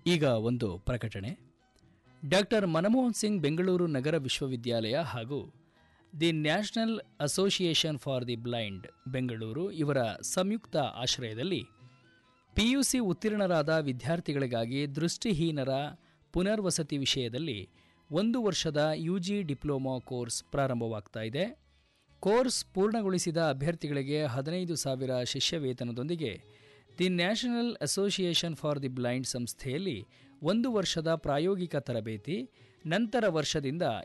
ಈಗ ಒಂದು ಪ್ರಕಟಣೆ ಡಾಕ್ಟರ್ ಮನಮೋಹನ್ ಸಿಂಗ್ ಬೆಂಗಳೂರು ನಗರ ವಿಶ್ವವಿದ್ಯಾಲಯ ಹಾಗೂ the National Association for the Blind Bengaluru ಇವರ ಸಂಯುಕ್ತ ಆಶ್ರಯದಲ್ಲಿ ಪಿಯುಸಿ ಉತ್ತೀರ್ಣರಾದ ವಿದ್ಯಾರ್ಥಿಗಳಿಗಾಗಿ ದೃಷ್ಟಿಹೀನರ ಪುನರ್ವಸತಿ ವಿಷಯದಲ್ಲಿ ಒಂದು ವರ್ಷದ ಯುಜಿ ಡಿಪ್ಲೊಮಾ ಕೋರ್ಸ್ ಪ್ರಾರಂಭವಾಗ್ತಾ ಇದೆ ಕೋರ್ಸ್ ಪೂರ್ಣಗೊಳಿಸಿದ ಅಭ್ಯರ್ಥಿಗಳಿಗೆ ಹದಿನೈದು ಸಾವಿರ ಶಿಷ್ಯ ವೇತನದೊಂದಿಗೆ the National Association for the Blind ಸಂಸ್ಥೆಯಲ್ಲಿ ಒಂದು ವರ್ಷದ ಪ್ರಾಯೋಗಿಕ ತರಬೇತಿ ನಂತರ ವರ್ಷದಿಂದ